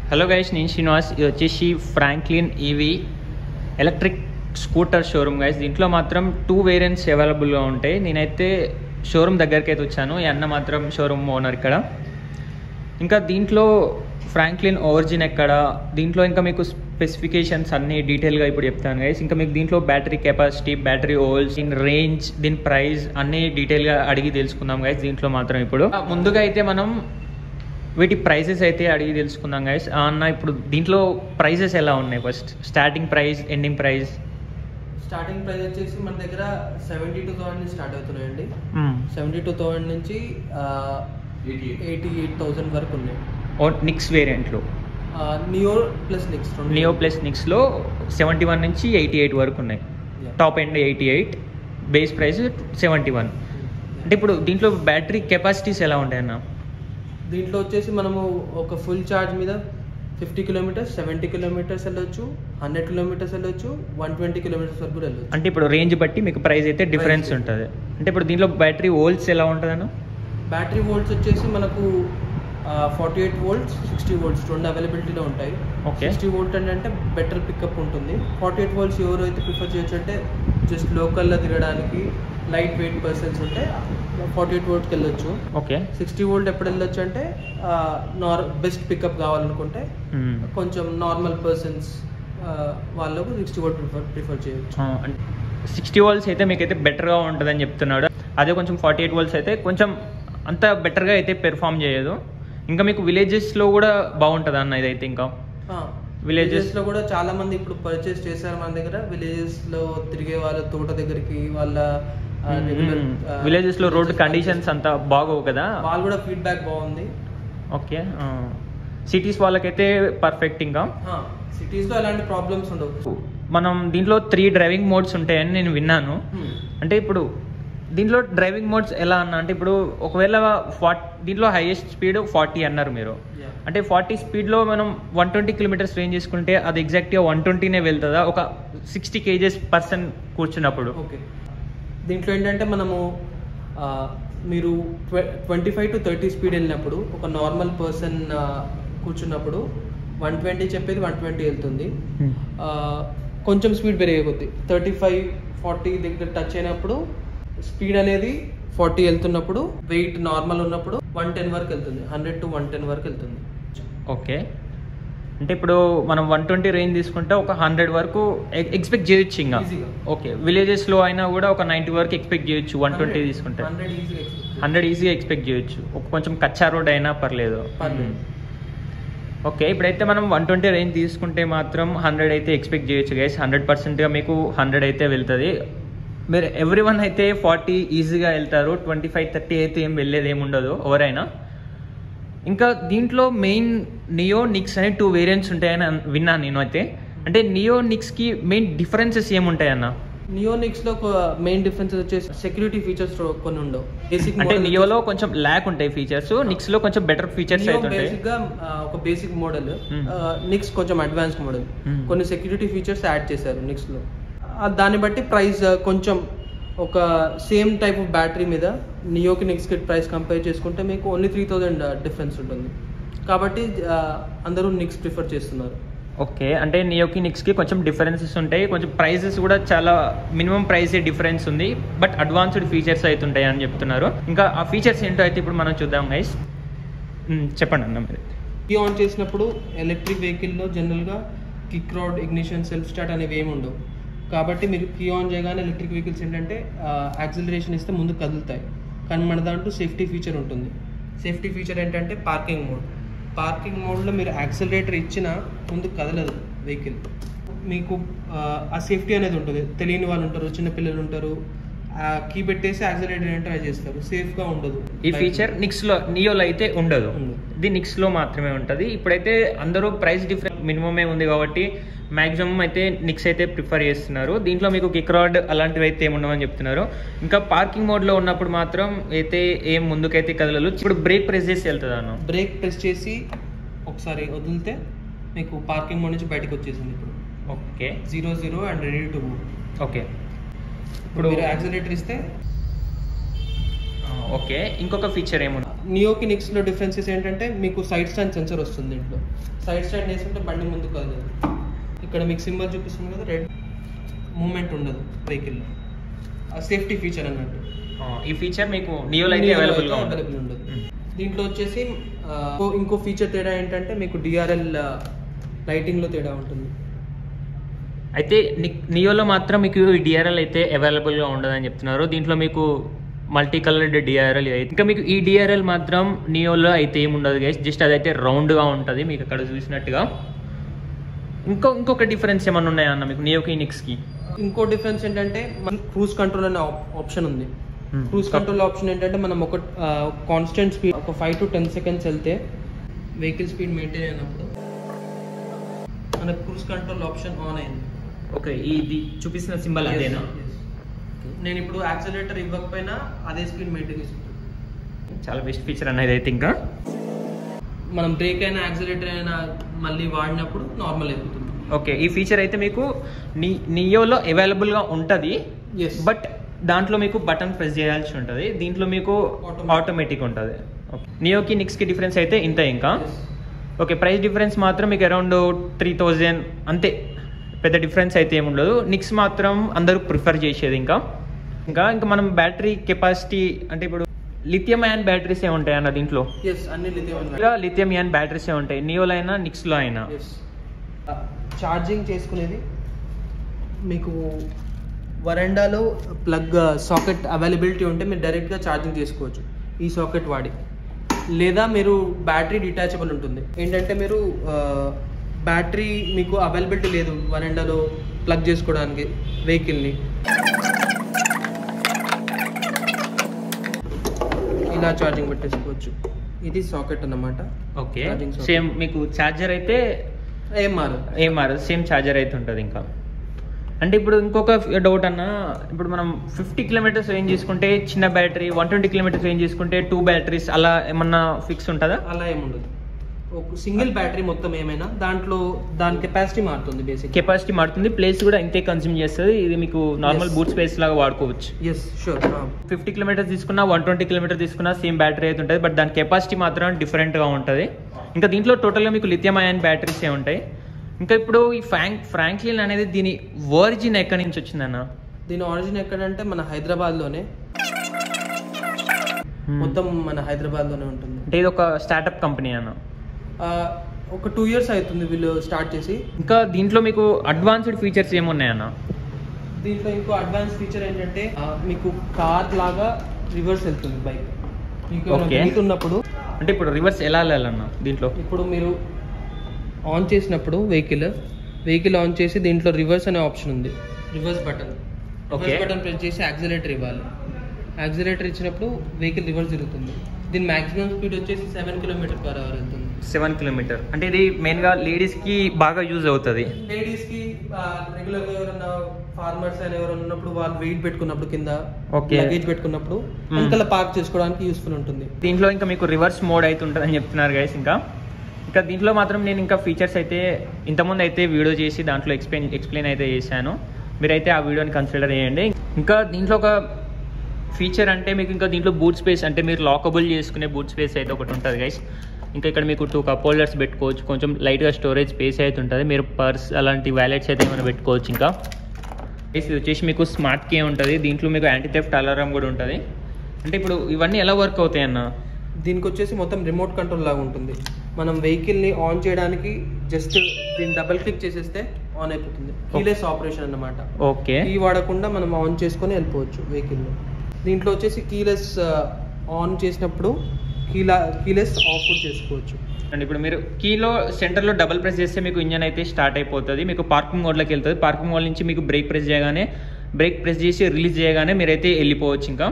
Hello guys నేను శ్రీనివాస్ ఇది వచ్చేసి Franklin EV electric scooter showroom guys దీంట్లో మాత్రం టూ వేరియంట్స్ అవైలబుల్గా ఉంటాయి నేనైతే షోరూమ్ దగ్గరికి అయితే వచ్చాను ఈ అన్న మాత్రం షోరూమ్ ఓనర్ ఇక్కడ ఇంకా దీంట్లో ఫ్రాంక్లిన్ ఓవర్జిన్ ఎక్కడ దీంట్లో ఇంకా మీకు స్పెసిఫికేషన్స్ అన్ని డీటెయిల్గా ఇప్పుడు చెప్తాను గైస్ ఇంకా మీకు దీంట్లో బ్యాటరీ కెపాసిటీ బ్యాటరీ ఓల్స్ దీని రేంజ్ దీని ప్రైస్ అన్ని డీటెయిల్గా అడిగి తెలుసుకుందాం గైస్ దీంట్లో మాత్రం ఇప్పుడు ముందుగా అయితే మనం వీటి ప్రైసెస్ అయితే అడిగి తెలుసుకుందాం గైస్ అన్న ఇప్పుడు దీంట్లో ప్రైసెస్ ఎలా ఉన్నాయి first starting price ending price starting price వచ్చేసి మన దగ్గర సెవెంటీ టూ థౌసండ్ నుంచి స్టార్ట్ అవుతున్నాయండి సెవెంటీ టూ థౌసండ్ నుంచి ఎయిటీ ఎయిట్ థౌసండ్ వరకు ఉన్నాయి నిక్స్ వేరియంట్లో Neo plus next Neo plus నిక్స్లో సెవెంటీ వన్ నుంచి ఎయిటీ ఎయిట్ వరకు ఉన్నాయి top end eighty eight base price seventy one అంటే ఇప్పుడు దీంట్లో బ్యాటరీ కెపాసిటీస్ ఎలా ఉంటాయి అన్న దీంట్లో వచ్చేసి మనము ఒక ఫుల్ ఛార్జ్ మీద ఫిఫ్టీ కిలోమీటర్స్ సెవెంటీ కిలోమీటర్స్ వెళ్ళొచ్చు హండ్రెడ్ కిలోమీటర్స్ వెళ్ళొచ్చు వన్ ట్వంటీ కిలోమీటర్స్ వరకు కూడా వెళ్ళొచ్చు అంటే ఇప్పుడు రేంజ్ బట్టి మీకు ప్రైస్ అయితే డిఫరెన్స్ Price. ఉంటుంది అంటే ఇప్పుడు దీంట్లో బ్యాటరీ ఓల్స్ ఎలా ఉంటుంది అన్న బ్యాటరీ వోల్ట్స్ వచ్చేసి మనకు forty eight volts sixty volts రెండు అవైలబిలిటీలో ఉంటాయి Okay. సిక్స్టీ వోల్ట్ అంటే బెటర్ పికప్ ఉంటుంది ఫార్టీ ఎయిట్ వోల్ట్స్ ఎవరు అయితే ప్రిఫర్ చేయొచ్చు అంటే జస్ట్ లోకల్లో తిరగడానికి లైట్ వెయిట్ పర్సన్స్ ఉంటే ఫార్టీ ఎయిట్ వోల్ట్కి వెళ్ళొచ్చు ఓకే సిక్స్టీ వోల్ట్ ఎప్పుడు వెళ్ళొచ్చు అంటే నార్ బెస్ట్ పికప్ కావాలనుకుంటే కొంచెం నార్మల్ పర్సన్స్ వాళ్ళకు సిక్స్టీ వోల్ట్ ప్రిఫర్ ప్రిఫర్ చేయొచ్చు సిక్స్టీ వాల్స్ అయితే మీకైతే బెటర్గా ఉంటుందని చెప్తున్నాడు అదే కొంచెం ఫార్టీ ఎయిట్ వాల్స్ అయితే కొంచెం అంత బెటర్గా అయితే పెర్ఫామ్ చేయదు ఇంకా మీకు విలేజెస్లో కూడా బాగుంటుంది అన్న ఇదైతే ఇంకా Villages- విలేజెస్ లో కూడా చాలా మంది ఇప్పుడు పర్చేస్ చేశారు మన దగ్గర విలేజెస్ లో తిరిగే వాళ్ళ తోట దగ్గరికి వాళ్ళ ఆ, regular, ఆ, విలేజెస్లో రోడ్ villages కండిషన్స్ అంతా బాగోవు కదా వాళ్ళు కూడా ఫీడ్బ్యాక్ బాగుంది ఓకే సిటీస్ వాళ్ళకైతే పర్ఫెక్ట్ ఇంకా సిటీస్ లో ఎలాంటి ప్రాబ్లమ్స్ ఉండవు మనం దీంట్లో త్రీ డ్రైవింగ్ మోడ్స్ ఉంటాయని నేను విన్నాను Hmm. అంటే ఇప్పుడు దీంట్లో డ్రైవింగ్ మోడ్స్ ఎలా అన్న అంటే ఇప్పుడు ఒకవేళ ఫార్టీ దీంట్లో హైయెస్ట్ స్పీడ్ ఫార్టీ అన్నారు మీరు Yeah. అంటే ఫార్టీ స్పీడ్లో మనం వన్ ట్వంటీ కిలోమీటర్స్ రేంజ్ చేసుకుంటే అది ఎగ్జాక్ట్గా వన్ ట్వంటీనే వెళ్తుందా ఒక సిక్స్టీ కేజెస్ పర్సన్ కూర్చున్నప్పుడు ఓకే దీంట్లో ఏంటంటే మనము ఆ, మీరు twenty five to thirty speed వెళ్ళినప్పుడు ఒక నార్మల్ పర్సన్ కూర్చున్నప్పుడు వన్ ట్వంటీ చెప్పేది వన్ ట్వంటీ వెళ్తుంది ఆ, కొంచెం స్పీడ్ పెరిగే కొద్ది థర్టీ ఫైవ్ ఫార్టీ దగ్గర టచ్ అయినప్పుడు స్పీడ్ అనేది ఫార్టీ వెళ్తున్నప్పుడు వెయిట్ నార్మల్ ఉన్నప్పుడు వన్ టెన్ వరకు వెళ్తుంది హండ్రెడ్ టు వన్ టెన్ వరకు వెళ్తుంది ఓకే అంటే ఇప్పుడు మనం వన్ ట్వంటీ రేంజ్ తీసుకుంటే ఒక హండ్రెడ్ వరకు ఎక్స్పెక్ట్ చేయొచ్చు ఇంకా Easy-గా. ఓకే విలేజెస్లో అయినా కూడా ఒక నైంటీ వరకు ఎక్స్పెక్ట్ చేయొచ్చు వన్ ట్వంటీ తీసుకుంటే హండ్రెడ్ ఈజీగా హండ్రెడ్ ఈజీగా ఎక్స్పెక్ట్ చేయొచ్చు ఒక కొంచెం కచ్చా రోడ్ అయినా పర్లేదు పర్లేదు. ఓకే ఇప్పుడైతే మనం వన్ ట్వంటీ రేంజ్ తీసుకుంటే మాత్రం హండ్రెడ్ అయితే ఎక్స్పెక్ట్ చేయొచ్చు గైస్ హండ్రెడ్ పర్సెంట్గా మీకు హండ్రెడ్ అయితే వెళ్తుంది మీరు ఎవ్రీ వన్ అయితే ఫార్టీ ఈజీగా వెళ్తారు ట్వంటీ ఫైవ్ థర్టీ అయితే ఏం వెళ్ళేది ఏమి ఉండదు ఎవరైనా ఇంకా దీంట్లో మెయిన్ నియో నిక్స్ అనే టూ వేరియంట్స్ ఉంటాయని అన్- విన్నాను నేను అయితే అంటే నియో నిక్స్కి మెయిన్ డిఫరెన్సెస్ ఏముంటాయన్న నియోనిక్స్ లో మెయిన్ డిఫరెన్స్ వచ్చేసి సెక్యూరిటీ ఫీచర్స్ కొన్ని ఉండవు బేసిక్ అంటే నియోలో కొంచెం ల్యాక్ ఉంటాయి ఫీచర్స్ నిక్స్ లో కొంచెం బెటర్ ఫీచర్స్ అయితే ఉంటాయి బేసిక్ గా ఆ, ఒక బేసిక్ మోడల్ Hmm. నిక్స్ కొంచెం అడ్వాన్స్ మోడల్ Hmm. కొన్ని సెక్యూరిటీ ఫీచర్స్ యాడ్ చేశారు నిక్స్ లో ఆ, దాన్ని బట్టి ప్రైస్ కొంచెం ఒక సేమ్ టైప్ ఆఫ్ బ్యాటరీ మీద నియోకి నిక్స్ కి ప్రైస్ కంపేర్ చేసుకుంటే మీకు ఓన్లీ త్రీ థౌజండ్ డిఫరెన్స్ ఉంటుంది కాబట్టి ఆ, అందరూ నిక్స్ ప్రిఫర్ చేస్తున్నారు ఓకే అంటే నియోకి నిక్స్కి కొంచెం డిఫరెన్సెస్ ఉంటాయి కొంచెం ప్రైజెస్ కూడా చాలా మినిమం ప్రైస్ డిఫరెన్స్ ఉంది బట్ అడ్వాన్స్డ్ ఫీచర్స్ అయితే ఉంటాయి అని చెప్తున్నారు ఇంకా ఆ ఫీచర్స్ ఏంటో అయితే ఇప్పుడు మనం చూద్దాం గైస్ చెప్పండి అన్న మీరు కీ ఆన్ చేసినప్పుడు ఎలక్ట్రిక్ వెహికల్లో జనరల్గా kick rod ignition self start అనేవి ఏమి ఉండవు కాబట్టి మీరు కీ ఆన్ చేయగానే ఎలక్ట్రిక్ వెహికల్స్ ఏంటంటే యాక్సిలరేషన్ ఇస్తే ముందు కదులుతాయి కానీ మన దాంట్లో సేఫ్టీ ఫీచర్ ఉంటుంది సేఫ్టీ ఫీచర్ ఏంటంటే పార్కింగ్ మోడ్ పార్కింగ్ మోడ్లో మీరు యాక్సిలరేటర్ ఇచ్చినా ముందు కదలదు వెహికల్ మీకు ఆ, ఆ సేఫ్టీ అనేది ఉంటుంది తెలియని వాళ్ళు ఉంటారు చిన్న పిల్లలు ఉంటారు కీ పెట్టేసి యాక్సిలరేటర్ ట్రై చేస్తారు సేఫ్గా ఉండదు ఈ ఫీచర్ నిక్స్ లో నియోలో అయితే ఉండదు ఉండదు. ఇది నిక్స్ లో మాత్రమే ఉంటుంది ఇప్పుడైతే అందరూ ప్రైస్ డిఫరెన్స్ మినిమమే ఉంది కాబట్టి మాక్సిమం అయితే నిక్స్ అయితే ప్రిఫర్ చేస్తున్నారు దీంట్లో మీకు కిక్ రాడ్ అలాంటివి అయితే ఏముండవని చెప్తున్నారు ఇంకా పార్కింగ్ మోడ్ లో ఉన్నప్పుడు మాత్రం అయితే ఏం ముందుకైతే కదలదు ఇప్పుడు బ్రేక్ ప్రెస్ చేసి వెళ్తుంది అన్న బ్రేక్ ప్రెస్ చేసి ఒకసారి వదిలితే మీకు పార్కింగ్ మోడ్ నుంచి బయటకు వచ్చేసింది ఇప్పుడు okay zero zero and ready to move okay ఇప్పుడు మీరు యాక్సిలేటర్ ఇస్తే ఓకే ఇంకొక ఫీచర్ ఏముంది నియోకి నిక్స్లో డిఫరెన్సెస్ ఏంటంటే మీకు సైడ్ స్టాండ్ సెన్సర్ వస్తుంది దీంట్లో సైడ్ స్టాండ్ వేసుకుంటే బండి ముందుకు కదలదు ఇక్కడ మీకు సింబల్ చూపిస్తుంది కదా రెడ్ మూమెంట్ ఉండదు వెహికల్లో సేఫ్టీ ఫీచర్ అన్నట్టు ఈ ఫీచర్ మీకు నియోలో అయితే అవైలబుల్గా ఉంటుంది అవైలబుల్ ఉండదు దీంట్లో వచ్చేసి ఆ, ఇంకో- ఇంకో ఫీచర్ తేడా ఏంటంటే మీకు డిఆర్ఎల్ లైటింగ్లో తేడా ఉంటుంది అయితే ని- నియోలో మాత్రం మీకు ఈ డిఆర్ఎల్ అయితే అవైలబుల్గా ఉండదని చెప్తున్నారు దీంట్లో మీకు మల్టీ కలర్డ్ డిఆర్ఎల్ అయితే ఇంకా మీకు ఈ డిఆర్ఎల్ మాత్రం నియోలో అయితే ఏమి ఉండదు గైస్ జస్ట్ అదైతే రౌండ్గా ఉంటుంది మీకు అక్కడ చూసినట్టుగా ఇంకో ఇంకొక డిఫరెన్స్ ఏమన్నా ఉన్నాయా అన్న మీకు నియోకి నిక్స్కి ఇంకో డిఫరెన్స్ ఏంటంటే మన క్రూజ్ కంట్రోల్ అనే ఆప్షన్ ఉంది క్రూజ్ కంట్రోల్ ఆప్షన్ ఏంటంటే మనం ఒక కాన్స్టెంట్ స్పీడ్ ఒక ఫైవ్ టు టెన్ సెకండ్స్ వెళ్తే వెహికల్ స్పీడ్ మెయింటైన్ అయినప్పుడు మన క్రూజ్ కంట్రోల్ ఆప్షన్ ఆన్ అయింది ఓకే ఇది చూపిస్తున్న సింబల్ అదేనా Yes, yes. నేను ఇప్పుడు యాక్సిలేటర్ ఇవ్వకపోయినా అదే స్పీడ్ మెయింటైన్ చేసుకుంటాను చాలా బెస్ట్ ఫీచర్ అనేది అయితే ఇంకా మనం బ్రేక్ అయినా యాక్సిలేటర్ అయినా మళ్ళీ వాడినప్పుడు నార్మల్ అయిపోతుంది ఓకే ఈ ఫీచర్ అయితే మీకు ని నియోలో అవైలబుల్గా ఉంటుంది ఎస్ బట్ దాంట్లో మీకు బటన్ ప్రెస్ చేయాల్సి ఉంటుంది దీంట్లో మీకు Automatic. ఆటోమేటిక్ ఉంటుంది నియోకి నిక్స్కి డిఫరెన్స్ అయితే ఇంత ఇంకా ఓకే ప్రైస్ డిఫరెన్స్ మాత్రం మీకు అరౌండ్ త్రీ థౌజండ్ అంతే పెద్ద డిఫరెన్స్ అయితే ఏముండదు నిక్స్ మాత్రం అందరూ ప్రిఫర్ చేసేది ఇంకా ఇంకా ఇంకా మనం బ్యాటరీ కెపాసిటీ అంటే ఇప్పుడు లిథియం అయాన్ బ్యాటరీస్ ఏ ఉంటాయి అన్న దీంట్లో ఎస్ అన్ని లిథియం ఇలా లిథియం అయాన్ బ్యాటరీస్ ఏ ఉంటాయి నియోలో అయినా నిక్స్లో అయినా ఎస్ ఛార్జింగ్ చేసుకునేది మీకు వరండాలో ప్లగ్ సాకెట్ అవైలబిలిటీ ఉంటే మీరు డైరెక్ట్గా ఛార్జింగ్ చేసుకోవచ్చు ఈ సాకెట్ వాడి లేదా మీరు బ్యాటరీ డిటాచబుల్ ఉంటుంది ఏంటంటే మీరు బ్యాటరీ మీకు అవైలబిలిటీ లేదు వరండాలో ప్లగ్ చేసుకోవడానికి వెహికల్ని ఇలా ఛార్జింగ్ పెట్టేసుకోవచ్చు ఇది సాకెట్ అన్నమాట ఓకే Charging socket. సేమ్ మీకు ఛార్జర్ అయితే ఏం మారదు ఏం మారదు సేమ్ ఛార్జర్ అయితే ఉంటుంది ఇంకా అంటే ఇప్పుడు ఇంకొక డౌట్ అన్న ఇప్పుడు మనం ఫిఫ్టీ కిలోమీటర్స్ రేంజ్ తీసుకుంటే చిన్న battery one twenty kilometres range తీసుకుంటే టూ బ్యాటరీస్ అలా ఏమన్నా ఫిక్స్ ఉంటుందా అలా ఏముండదు ఒక సింగిల్ బ్యాటరీ మొత్తం ఏమైనా దాంట్లో దాని కెపాసిటీ మారుతుంది బేసిక్ కెపాసిటీ మారుతుంది ప్లేస్ కూడా ఇంతే కన్స్యూమ్ చేస్తుంది ఇది మీకు నార్మల్ Yes. బూట్ స్పేస్ లాగా వాడుకోవచ్చు ఎస్ షూర్ ఫిఫ్టీ కిలోమీటర్స్ తీసుకున్నా వన్ ట్వంటీ కిలోమీటర్స్ తీసుకున్నా సేమ్ బ్యాటరీ అయితే ఉంటుంది బట్ దాని కెపాసిటీ మాత్రం డిఫరెంట్గా ఉంటుంది ఇంకా దీంట్లో టోటల్గా మీకు లిథియం అయాన్ బ్యాటరీస్ ఏ ఉంటాయి ఇంకా ఇప్పుడు ఈ ఫ్రాంక్ ఫ్రాంక్లిన్ అనేది దీని వర్జిన్ ఎక్కడి నుంచి వచ్చిందన్న దీని ఆరిజిన్ ఎక్కడంటే మన హైదరాబాద్లోనే మొత్తం మన హైదరాబాద్లోనే ఉంటుంది అంటే ఇది ఒక స్టార్టప్ కంపెనీ అన్న ఆ, ఒక టూ ఇయర్స్ అవుతుంది వీళ్ళు స్టార్ట్ చేసి ఇంకా దీంట్లో మీకు అడ్వాన్స్డ్ ఫీచర్స్ ఏమున్నాయన్న దీంట్లో ఇంకో అడ్వాన్స్ ఫీచర్ ఏంటంటే ఆ, మీకు కార్ లాగా రివర్స్ వెళ్తుంది బైక్ మీకు Okay. హీట్ ఉన్నప్పుడు అంటే ఇప్పుడు రివర్స్ ఎలా వెళ్ళాలన్న దీంట్లో ఇప్పుడు మీరు ఆన్ చేసినప్పుడు వెహికల్ వెహికల్ ఆన్ చేసి దీంట్లో రివర్స్ అనే ఆప్షన్ ఉంది reverse button Okay. Reverse button press చేసి యాక్సిలేటర్ ఇవ్వాలి యాక్సిలేటర్ ఇచ్చినప్పుడు వెహికల్ రివర్స్ జరుగుతుంది దీని మాక్సిమం స్పీడ్ వచ్చేసి సెవెన్ కిలోమీటర్ పర్ అవర్ వెళ్తుంది సెవెన్ కిలోమీటర్ అంటే ఇది మెయిన్గా లేడీస్కి బాగా యూజ్ అవుతుంది లేడీస్ కి రెగ్యులర్ గా ఎవరైనా ఫార్మర్స్ అని ఎవరైనా ఉన్నప్పుడు వాళ్ళు వెయిట్ పెట్టుకున్నప్పుడు కింద Okay. లగేజ్ పెట్టుకున్నప్పుడు Hmm. వెనకాల పార్క్ చేసుకోవడానికి యూస్ఫుల్ ఉంటుంది దీంట్లో ఇంకా మీకు రివర్స్ మోడ్ అయితే ఉంటుందని చెప్తున్నారు గైస్ ఇంకా ఇంకా దీంట్లో మాత్రం నేను ఇంకా ఫీచర్స్ అయితే ఇంతకుముందు అయితే వీడియో చేసి దాంట్లో ఎక్స్ప్లెయిన్ ఎక్స్ప్లెయిన్ అయితే చేశాను మీరైతే ఆ వీడియోని కన్సిడర్ చేయండి ఇంకా దీంట్లో ఒక ఫీచర్ అంటే మీకు ఇంకా దీంట్లో బూట్ స్పేస్ అంటే మీరు లాకబుల్ చేసుకునే బూట్ స్పేస్ అయితే ఒకటి ఉంటుంది గైస్ ఇంకా ఇక్కడ మీకు టూ కప్ హోల్డర్స్ పెట్టుకోవచ్చు కొంచెం లైట్గా స్టోరేజ్ స్పేస్ అయితే ఉంటుంది మీరు పర్స్ అలాంటి వ్యాలెట్స్ అయితే ఏమైనా పెట్టుకోవచ్చు ఇంకా Guys, ఇది వచ్చేసి మీకు స్మార్ట్ కే ఉంటుంది దీంట్లో మీకు యాంటీ థెఫ్ట్ అలారం కూడా ఉంటుంది అంటే ఇప్పుడు ఇవన్నీ ఎలా వర్క్ అవుతాయి అన్న దీనికి వచ్చేసి మొత్తం రిమోట్ కంట్రోల్ లాగా ఉంటుంది మనం వెహికల్ ని ఆన్ చేయడానికి జస్ట్ దీన్ని డబుల్ క్లిక్ చేసేస్తే ఆన్ అయిపోతుంది కీలెస్ ఆపరేషన్ అన్నమాట ఓకే కీ వాడకుండా మనం ఆన్ చేసుకొని వెళ్ళిపోవచ్చు వెహికల్ దీంట్లో వచ్చేసి కీలెస్ ఆన్ చేసినప్పుడు కీలా కీలెస్ ఆఫ్ కూడా చేసుకోవచ్చు అండ్ ఇప్పుడు మీరు కీలో సెంటర్లో డబుల్ ప్రెస్ చేస్తే మీకు ఇంజన్ అయితే స్టార్ట్ అయిపోతుంది మీకు పార్కింగ్ మోడ్లోకి వెళ్తుంది పార్కింగ్ మోడ్ నుంచి మీకు బ్రేక్ ప్రెస్ చేయగానే బ్రేక్ ప్రెస్ చేసి రిలీజ్ చేయగానే మీరైతే వెళ్ళిపోవచ్చు ఇంకా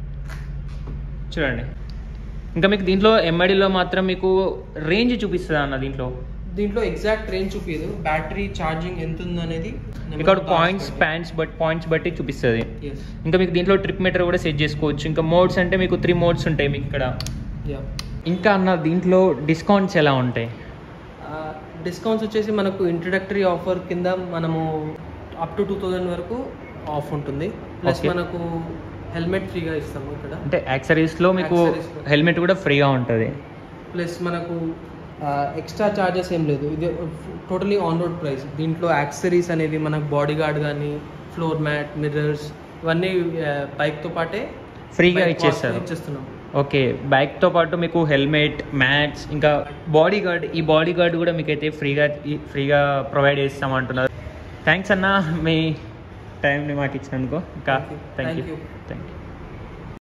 చూడండి ఇంకా మీకు దీంట్లో ఎంఐడిలో మాత్రం మీకు రేంజ్ చూపిస్తుంది అన్న దీంట్లో దీంట్లో ఎగ్జాక్ట్ రేంజ్ చూపించదు బ్యాటరీ ఛార్జింగ్ ఎంత ఉందో అనేది ఇక్కడ పాయింట్స్ ప్యాంట్స్ బట్ పాయింట్స్ బట్టి చూపిస్తుంది ఎస్ ఇంకా మీకు దీంట్లో ట్రిప్ మీటర్ కూడా సెట్ చేసుకోవచ్చు ఇంకా మోడ్స్ అంటే మీకు త్రీ మోడ్స్ ఉంటాయి మీకు ఇక్కడ యా ఇంకా అన్న దీంట్లో డిస్కౌంట్స్ ఎలా ఉంటాయి డిస్కౌంట్స్ వచ్చేసి మనకు ఇంట్రడక్టరీ ఆఫర్ కింద మనము అప్ టు టూ థౌజండ్ వరకు ఆఫ్ ఉంటుంది ప్లస్ Okay. మనకు హెల్మెట్ ఫ్రీగా ఇస్తాము ఇక్కడ అంటే యాక్సరీస్లో మీకు Accessories లో. హెల్మెట్ కూడా ఫ్రీగా ఉంటుంది ప్లస్ మనకు ఎక్స్ట్రా చార్జెస్ ఏం లేదు ఇది టోటలీ ఆన్ రోడ్ ప్రైస్ దీంట్లో యాక్సరీస్ అనేవి మనకు బాడీ గార్డ్ కానీ ఫ్లోర్ మ్యాట్ మిర్రర్స్ ఇవన్నీ బైక్తో పాటే ఫ్రీగా bike ఇచ్చేస్తారు cost ఇచ్చేస్తున్నాం ఓకే బైక్తో పాటు మీకు హెల్మెట్ మ్యాట్స్ ఇంకా బాడీ గార్డ్ ఈ బాడీ గార్డ్ కూడా మీకైతే ఫ్రీగా ఫ్రీగా ప్రొవైడ్ చేస్తామంటున్నారు థ్యాంక్స్ అన్న మీ టైంని మాకు ఇచ్చినందుకు ఇంకా Thank you. Thank Thank you you. Thank you